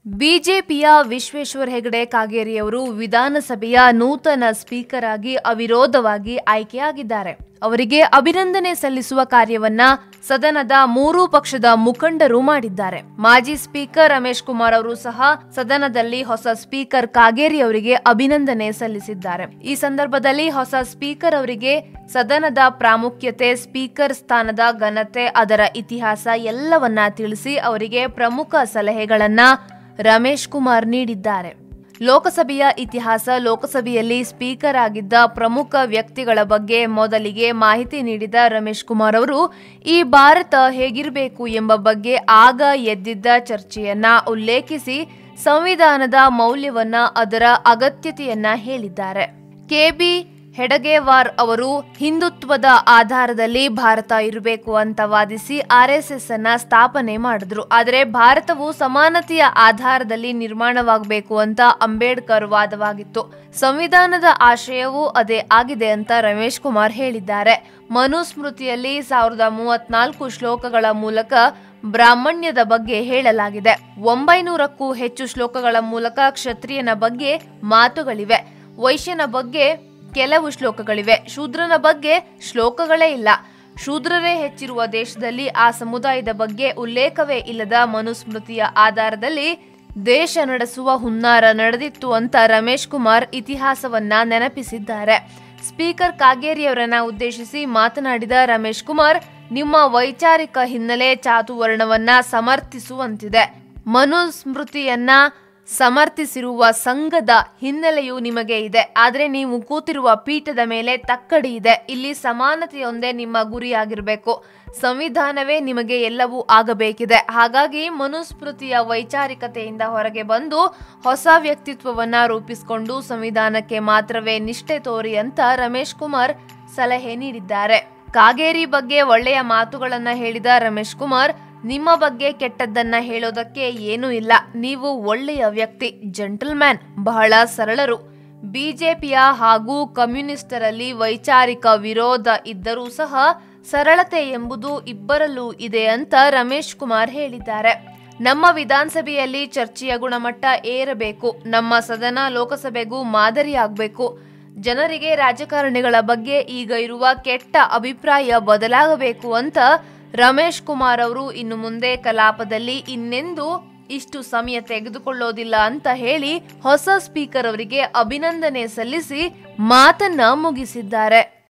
ಬಿಜೆಪಿಯ ವಿಶ್ವೇಶ್ವರ ಹೆಗಡೆ ಕಾಗೇರಿಯವರು ವಿಧಾನಸಭೆಯ ನೂತನ ಸ್ಪೀಕರ್ ಆಗಿ ಅವಿರೋಧವಾಗಿ ಆಯ್ಕೆಯಾಗಿದ್ದಾರೆ ಅವರಿಗೆ ಅಭಿನಂದನೆ ಸಲ್ಲಿಸುವ ಕಾರ್ಯವನ್ನ ಸದನದ ಮೂರೂ ಪಕ್ಷದ ಮುಖಂಡರು ಮಾಡಿದ್ದಾರೆ ಮಾಜಿ ಸ್ಪೀಕರ್ ರಮೇಶ್ ಕುಮಾರ್ ಅವರು ಸಹ ಸದನದಲ್ಲಿ ಹೊಸ ಸ್ಪೀಕರ್ ಕಾಗೇರಿ ಅವರಿಗೆ ಅಭಿನಂದನೆ ಸಲ್ಲಿಸಿದ್ದಾರೆ ಈ ಸಂದರ್ಭದಲ್ಲಿ ಹೊಸ ಸ್ಪೀಕರ್ ಅವರಿಗೆ ಸದನದ ಪ್ರಾಮುಖ್ಯತೆ ಸ್ಪೀಕರ್ ಸ್ಥಾನದ ಘನತೆ ಅದರ ಇತಿಹಾಸ ಎಲ್ಲವನ್ನ ತಿಳಿಸಿ ಅವರಿಗೆ ಪ್ರಮುಖ ಸಲಹೆಗಳನ್ನ ರಮೇಶ್ ಕುಮಾರ್ ನೀಡಿದ್ದಾರೆ ಲೋಕಸಭೆಯ ಇತಿಹಾಸ ಲೋಕಸಭೆಯಲ್ಲಿ ಸ್ಪೀಕರ್ ಆಗಿದ್ದ ಪ್ರಮುಖ ವ್ಯಕ್ತಿಗಳ ಬಗ್ಗೆ ಮೊದಲಿಗೆ ಮಾಹಿತಿ ನೀಡಿದ ರಮೇಶ್ ಕುಮಾರ್ ಅವರು ಈ ಭಾರತ ಹೇಗಿರಬೇಕು ಎಂಬ ಬಗ್ಗೆ ಆಗ ಎದ್ದಿದ್ದ ಚರ್ಚೆಯನ್ನ ಉಲ್ಲೇಖಿಸಿ ಸಂವಿಧಾನದ ಮೌಲ್ಯವನ್ನ ಅದರ ಅಗತ್ಯತೆಯನ್ನ ಹೇಳಿದ್ದಾರೆ ಕೆಬಿ ಹೆಡಗೇವಾರ್ ಅವರು ಹಿಂದುತ್ವದ ಆಧಾರದಲ್ಲಿ ಭಾರತ ಇರಬೇಕು ಅಂತ ವಾದಿಸಿ ಆರ್ಎಸ್ಎಸ್ ಅನ್ನ ಸ್ಥಾಪನೆ ಮಾಡಿದ್ರು ಆದರೆ ಭಾರತವು ಸಮಾನತೆಯ ಆಧಾರದಲ್ಲಿ ನಿರ್ಮಾಣವಾಗಬೇಕು ಅಂತ ಅಂಬೇಡ್ಕರ್ ವಾದವಾಗಿತ್ತು ಸಂವಿಧಾನದ ಆಶಯವೂ ಅದೇ ಆಗಿದೆ ಅಂತ ರಮೇಶ್ ಕುಮಾರ್ ಹೇಳಿದ್ದಾರೆ ಮನುಸ್ಮೃತಿಯಲ್ಲಿ ಸಾವಿರದ ಮೂವತ್ನಾಲ್ಕು ಶ್ಲೋಕಗಳ ಮೂಲಕ ಬ್ರಾಹ್ಮಣ್ಯದ ಬಗ್ಗೆ ಹೇಳಲಾಗಿದೆ ಒಂಬೈನೂರಕ್ಕೂ ಹೆಚ್ಚು ಶ್ಲೋಕಗಳ ಮೂಲಕ ಕ್ಷತ್ರಿಯನ ಬಗ್ಗೆ ಮಾತುಗಳಿವೆ ವೈಶ್ಯನ ಬಗ್ಗೆ ಕೆಲವು ಶ್ಲೋಕಗಳಿವೆ ಶೂದ್ರನ ಬಗ್ಗೆ ಶ್ಲೋಕಗಳೇ ಇಲ್ಲ ಶೂದ್ರರೇ ಹೆಚ್ಚಿರುವ ದೇಶದಲ್ಲಿ ಆ ಸಮುದಾಯದ ಬಗ್ಗೆ ಉಲ್ಲೇಖವೇ ಇಲ್ಲದ ಮನುಸ್ಮೃತಿಯ ಆಧಾರದಲ್ಲಿ ದೇಶ ನಡೆಸುವ ಹುನ್ನಾರ ನಡೆದಿತ್ತು ಅಂತ ರಮೇಶ್ ಕುಮಾರ್ ಇತಿಹಾಸವನ್ನ ನೆನಪಿಸಿದ್ದಾರೆ ಸ್ಪೀಕರ್ ಕಾಗೇರಿಯವರನ್ನ ಉದ್ದೇಶಿಸಿ ಮಾತನಾಡಿದ ರಮೇಶ್ ಕುಮಾರ್ ನಿಮ್ಮ ವೈಚಾರಿಕ ಹಿನ್ನೆಲೆ ಚಾತುವರ್ಣವನ್ನ ಸಮರ್ಥಿಸುವಂತಿದೆ ಮನುಸ್ಮೃತಿಯನ್ನ ಸಮರ್ಥಿಸಿರುವ ಸಂಘದ ಹಿನ್ನೆಲೆಯು ನಿಮಗೆ ಇದೆ ಆದರೆ ನೀವು ಕೂತಿರುವ ಪೀಠದ ಮೇಲೆ ತಕ್ಕಡಿ ಇದೆ ಇಲ್ಲಿ ಸಮಾನತೆಯೊಂದೇ ನಿಮ್ಮ ಗುರಿಯಾಗಿರಬೇಕು ಸಂವಿಧಾನವೇ ನಿಮಗೆ ಎಲ್ಲವೂ ಆಗಬೇಕಿದೆ ಹಾಗಾಗಿ ಮನುಸ್ಮೃತಿಯ ವೈಚಾರಿಕತೆಯಿಂದ ಹೊರಗೆ ಬಂದು ಹೊಸ ವ್ಯಕ್ತಿತ್ವವನ್ನ ರೂಪಿಸಿಕೊಂಡು ಸಂವಿಧಾನಕ್ಕೆ ಮಾತ್ರವೇ ನಿಷ್ಠೆ ತೋರಿ ಅಂತ ರಮೇಶ್ ಕುಮಾರ್ ಸಲಹೆ ನೀಡಿದ್ದಾರೆ ಕಾಗೇರಿ ಬಗ್ಗೆ ಒಳ್ಳೆಯ ಮಾತುಗಳನ್ನ ಹೇಳಿದ ರಮೇಶ್ ಕುಮಾರ್ ನಿಮ್ಮ ಬಗ್ಗೆ ಕೆಟ್ಟದ್ದನ್ನ ಹೇಳೋದಕ್ಕೆ ಏನೂ ಇಲ್ಲ ನೀವು ಒಳ್ಳೆಯ ವ್ಯಕ್ತಿ ಜೆಂಟಲ್ಮ್ಯಾನ್ ಬಹಳ ಸರಳರು ಬಿಜೆಪಿಯ ಹಾಗೂ ಕಮ್ಯುನಿಸ್ಟರಲ್ಲಿ ವೈಚಾರಿಕ ವಿರೋಧ ಇದ್ದರೂ ಸಹ ಸರಳತೆ ಎಂಬುದು ಇಬ್ಬರಲ್ಲೂ ಇದೆ ಅಂತ ರಮೇಶ್ ಕುಮಾರ್ ಹೇಳಿದ್ದಾರೆ ನಮ್ಮ ವಿಧಾನಸಭೆಯಲ್ಲಿ ಚರ್ಚೆಯ ಗುಣಮಟ್ಟ ಏರಬೇಕು ನಮ್ಮ ಸದನ ಲೋಕಸಭೆಗೂ ಮಾದರಿಯಾಗಬೇಕು ಜನರಿಗೆ ರಾಜಕಾರಣಿಗಳ ಬಗ್ಗೆ ಈಗ ಇರುವ ಕೆಟ್ಟ ಅಭಿಪ್ರಾಯ ಬದಲಾಗಬೇಕು ಅಂತ ರಮೇಶ್ ಕುಮಾರ್ ಅವರು ಇನ್ನು ಮುಂದೆ ಕಲಾಪದಲ್ಲಿ ಇನ್ನೆಂದು ಇಷ್ಟು ಸಮಯ ತೆಗೆದುಕೊಳ್ಳೋದಿಲ್ಲ ಅಂತ ಹೇಳಿ ಹೊಸ ಸ್ಪೀಕರ್ ಅವರಿಗೆ ಅಭಿನಂದನೆ ಸಲ್ಲಿಸಿ ಮಾತನ್ನ ಮುಗಿಸಿದ್ದಾರೆ